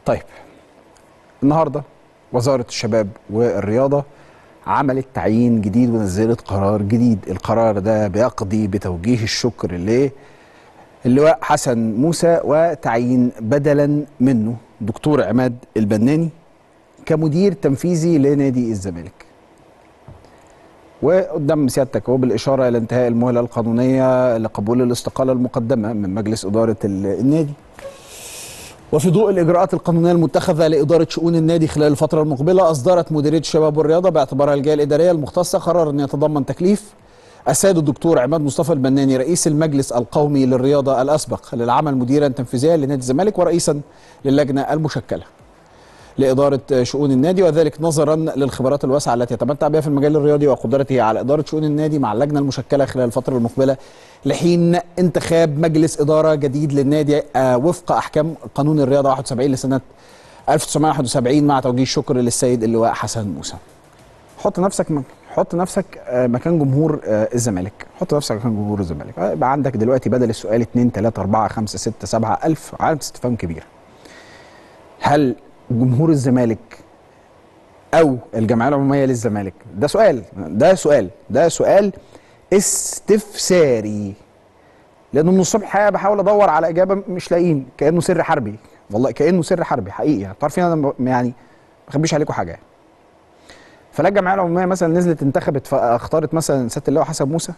طيب النهارده وزاره الشباب والرياضه عملت تعيين جديد ونزلت قرار جديد القرار ده بيقضي بتوجيه الشكر للواء حسن موسى وتعيين بدلا منه دكتور عماد البناني كمدير تنفيذي لنادي الزمالك وقدام سيادتك هو بالإشارة إلى انتهاء المهلة القانونية لقبول الاستقالة المقدمة من مجلس إدارة النادي وفي ضوء الإجراءات القانونية المتخذة لإدارة شؤون النادي خلال الفترة المقبلة أصدرت مديرية الشباب والرياضة باعتبارها الجهة الإدارية المختصة قرار أن يتضمن تكليف السيد الدكتور عماد مصطفى البناني رئيس المجلس القومي للرياضة الأسبق للعمل مديرا تنفيذيا لنادي الزمالك ورئيسا للجنة المشكلة لإدارة شؤون النادي وذلك نظرا للخبرات الواسعة التي يتمتع بها في المجال الرياضي وقدرته على إدارة شؤون النادي مع اللجنة المشكلة خلال الفترة المقبلة لحين انتخاب مجلس إدارة جديد للنادي آه وفق أحكام قانون الرياضة 71 لسنة 1971 مع توجيه الشكر للسيد اللواء حسن موسى. حط نفسك مك... حط نفسك آه مكان جمهور آه الزمالك، حط نفسك مكان جمهور الزمالك، يبقى عندك دلوقتي بدل السؤال 2 3 4 5 6 7 1000 علامة استفهام كبيرة. هل جمهور الزمالك او الجمعيه العموميه للزمالك ده سؤال ده سؤال ده سؤال استفساري لانه من الصبح بحاول ادور على اجابه مش لاقيين كانه سر حربي والله كانه سر حربي حقيقي يعني عارفين انا يعني ما بخبيش عليكم حاجه فلا الجمعيه العموميه مثلا نزلت انتخبت فاختارت مثلا سياده اللواء حسن موسى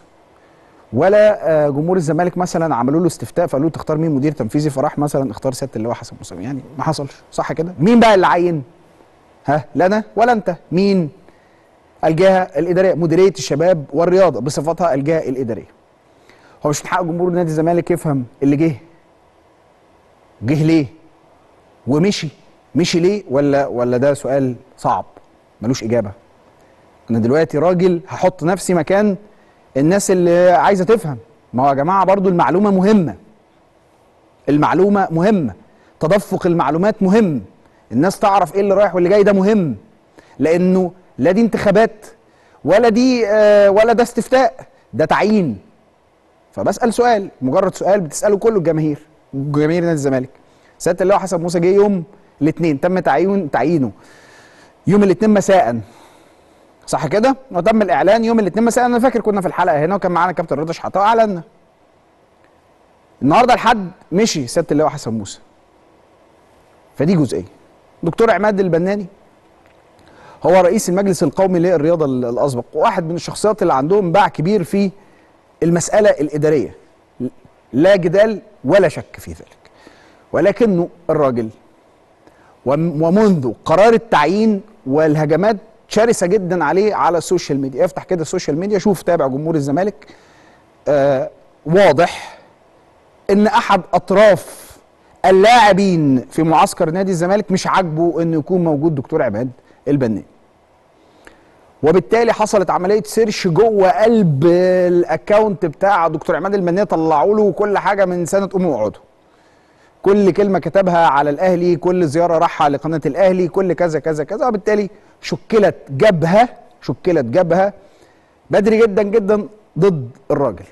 ولا جمهور الزمالك مثلا عملوا له استفتاء فقالوا له تختار مين مدير تنفيذي فراح مثلا اختار سياده اللواء حسن موسى يعني ما حصلش صح كده مين بقى اللي عين ها لا انا ولا انت مين الجهه الاداريه مديريه الشباب والرياضه بصفتها الجهه الاداريه هو مش من حق جمهور نادي الزمالك يفهم اللي جه جه ليه ومشي مشي ليه ولا ولا ده سؤال صعب ملوش اجابه انا دلوقتي راجل هحط نفسي مكان الناس اللي عايزه تفهم ما هو يا جماعه برضو المعلومه مهمه المعلومه مهمه تدفق المعلومات مهم الناس تعرف ايه اللي رايح واللي جاي ده مهم لانه لا دي انتخابات ولا دي آه ولا ده استفتاء ده تعيين فبسال سؤال مجرد سؤال بتساله كله الجماهير جماهير نادي الزمالك سياده اللواء حسن موسى جه يوم الاثنين تم تعيين تعيينه يوم الاثنين مساء صح كده؟ وتم الاعلان يوم الاثنين مساء انا فاكر كنا في الحلقه هنا وكان معانا كابتن رضا شحاته واعلنا. النهارده الحد مشي سياده اللواء حسن موسى. فدي جزئيه. دكتور عماد البناني هو رئيس المجلس القومي للرياضه الاسبق واحد من الشخصيات اللي عندهم باع كبير في المساله الاداريه. لا جدال ولا شك في ذلك. ولكنه الراجل ومنذ قرار التعيين والهجمات شرسه جدا عليه على السوشيال ميديا افتح كده السوشيال ميديا شوف تابع جمهور الزمالك آه واضح ان احد اطراف اللاعبين في معسكر نادي الزمالك مش عاجبه انه يكون موجود دكتور عماد البناني وبالتالي حصلت عمليه سيرش جوه قلب الاكونت بتاع دكتور عماد البناني طلعوا له كل حاجه من سنه قوموا اقعدوا كل كلمه كتبها على الاهلي كل زياره راحها لقناه الاهلي كل كذا كذا كذا وبالتالي شكلت جبهه شكلت جبهه بدري جدا جدا ضد الراجل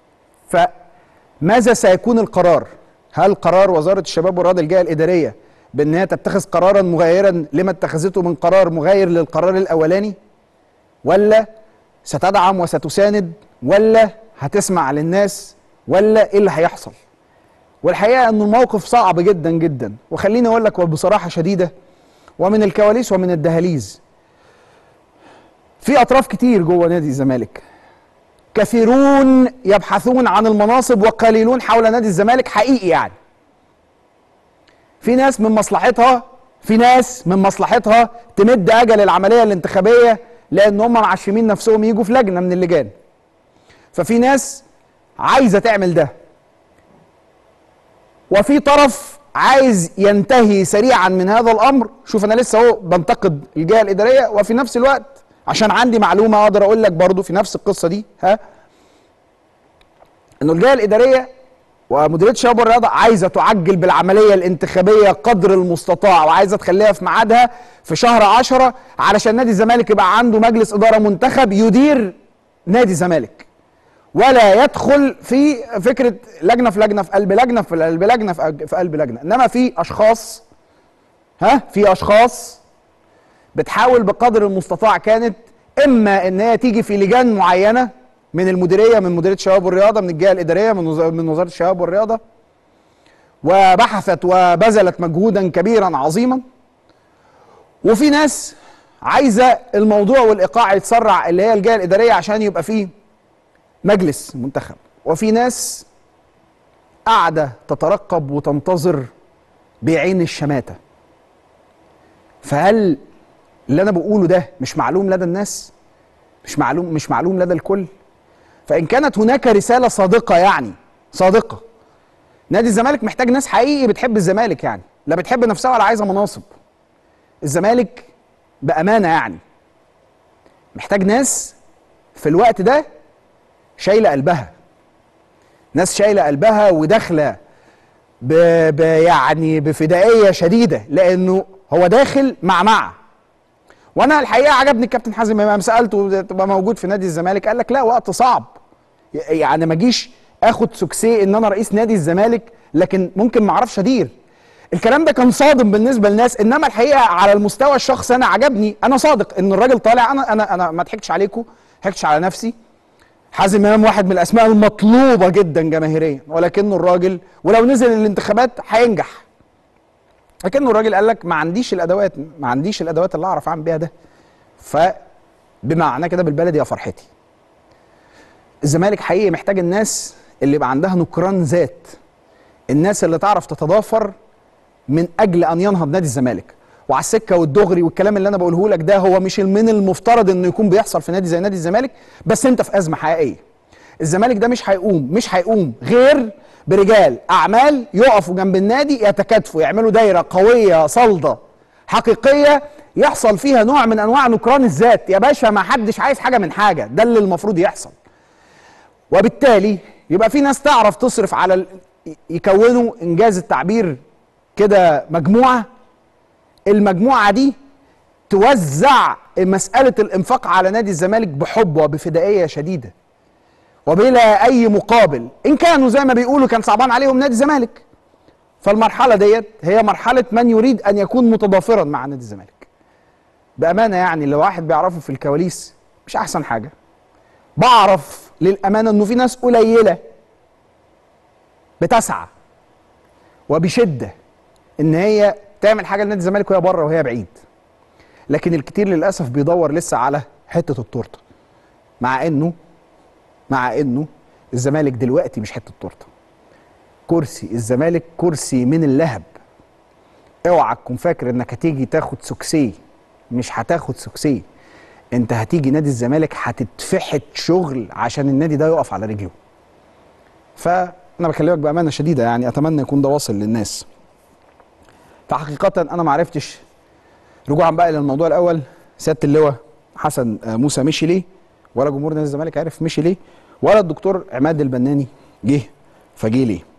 فماذا سيكون القرار هل قرار وزاره الشباب والرياضه الجهه الاداريه بان هي تتخذ قرارا مغايرا لما اتخذته من قرار مغاير للقرار الاولاني ولا ستدعم وستساند ولا هتسمع للناس ولا ايه اللي هيحصل والحقيقه ان الموقف صعب جدا جدا وخليني اقول لك وبصراحه شديده ومن الكواليس ومن الدهاليز في اطراف كتير جوه نادي الزمالك كثيرون يبحثون عن المناصب وقليلون حول نادي الزمالك حقيقي يعني في ناس من مصلحتها في ناس من مصلحتها تمد اجل العمليه الانتخابيه لان هم معشمين نفسهم يجوا في لجنه من اللجان ففي ناس عايزه تعمل ده وفي طرف عايز ينتهي سريعا من هذا الامر شوف انا لسه اهو بنتقد الجهه الاداريه وفي نفس الوقت عشان عندي معلومه اقدر اقول لك برضو في نفس القصه دي ها انه الجهه الاداريه ومديريه الشباب والرياضه عايزه تعجل بالعمليه الانتخابيه قدر المستطاع وعايزه تخليها في ميعادها في شهر عشرة علشان نادي الزمالك يبقى عنده مجلس اداره منتخب يدير نادي الزمالك ولا يدخل في فكره لجنه في لجنه في قلب لجنه في قلب لجنه في قلب لجنه انما في اشخاص ها في اشخاص بتحاول بقدر المستطاع كانت اما ان هي تيجي في لجان معينه من المديريه من مديريه الشباب والرياضه من الجهه الاداريه من وز- من وزاره الشباب والرياضه وبحثت وبذلت مجهودا كبيرا عظيما وفي ناس عايزه الموضوع والايقاع يتسرع اللي هي الجهه الاداريه عشان يبقى فيه مجلس منتخب وفي ناس قاعده تترقب وتنتظر بعين الشماته فهل اللي انا بقوله ده مش معلوم لدى الناس مش معلوم مش معلوم لدى الكل فان كانت هناك رساله صادقه يعني صادقه نادي الزمالك محتاج ناس حقيقي بتحب الزمالك يعني لا بتحب نفسها ولا عايزه مناصب الزمالك بامانه يعني محتاج ناس في الوقت ده شايله قلبها ناس شايله قلبها وداخله ب... ب... يعني بفدائيه شديده لانه هو داخل مع مع وانا الحقيقه عجبني الكابتن حازم امام سالته تبقى موجود في نادي الزمالك قال لك لا وقت صعب يعني ما اجيش اخد سكسي ان انا رئيس نادي الزمالك لكن ممكن ما اعرفش ادير الكلام ده كان صادم بالنسبه للناس انما الحقيقه على المستوى الشخصي انا عجبني انا صادق ان الراجل طالع انا انا انا ما ضحكتش عليكم ما ضحكتش على نفسي حازم امام واحد من الاسماء المطلوبه جدا جماهيريا ولكنه الراجل ولو نزل الانتخابات هينجح لكنه الراجل قال لك ما عنديش الادوات ما عنديش الادوات اللي اعرف اعمل بيها ده فبمعنى كده بالبلدي يا فرحتي الزمالك حقيقي محتاج الناس اللي يبقى عندها نكران ذات الناس اللي تعرف تتضافر من اجل ان ينهض نادي الزمالك وعلى السكه والدغري والكلام اللي انا بقوله لك ده هو مش من المفترض انه يكون بيحصل في نادي زي نادي الزمالك بس انت في ازمه حقيقيه الزمالك ده مش هيقوم مش هيقوم غير برجال اعمال يقفوا جنب النادي يتكاتفوا يعملوا دايره قويه صلده حقيقيه يحصل فيها نوع من انواع نكران الذات يا باشا ما حدش عايز حاجه من حاجه ده اللي المفروض يحصل وبالتالي يبقى في ناس تعرف تصرف على ال... يكونوا انجاز التعبير كده مجموعه المجموعه دي توزع مساله الانفاق على نادي الزمالك بحب وبفدائيه شديده وبلا اي مقابل ان كانوا زي ما بيقولوا كان صعبان عليهم نادي الزمالك فالمرحله ديت هي مرحله من يريد ان يكون متضافرا مع نادي الزمالك بامانه يعني اللي واحد بيعرفه في الكواليس مش احسن حاجه بعرف للامانه انه في ناس قليله بتسعى وبشده ان هي تعمل حاجه لنادي الزمالك وهي بره وهي بعيد لكن الكتير للاسف بيدور لسه على حته التورته مع انه مع انه الزمالك دلوقتي مش حته تورته كرسي الزمالك كرسي من اللهب اوعى تكون فاكر انك هتيجي تاخد سكسي مش هتاخد سكسي انت هتيجي نادي الزمالك هتتفحت شغل عشان النادي ده يقف على رجله فانا بكلمك بامانه شديده يعني اتمنى يكون ده واصل للناس فحقيقه انا ما عرفتش رجوعا بقى الى الموضوع الاول سياده اللواء حسن موسى مشي ليه ولا جمهور نادي الزمالك عرف مشي ليه ولا الدكتور عماد البناني جه فجه ليه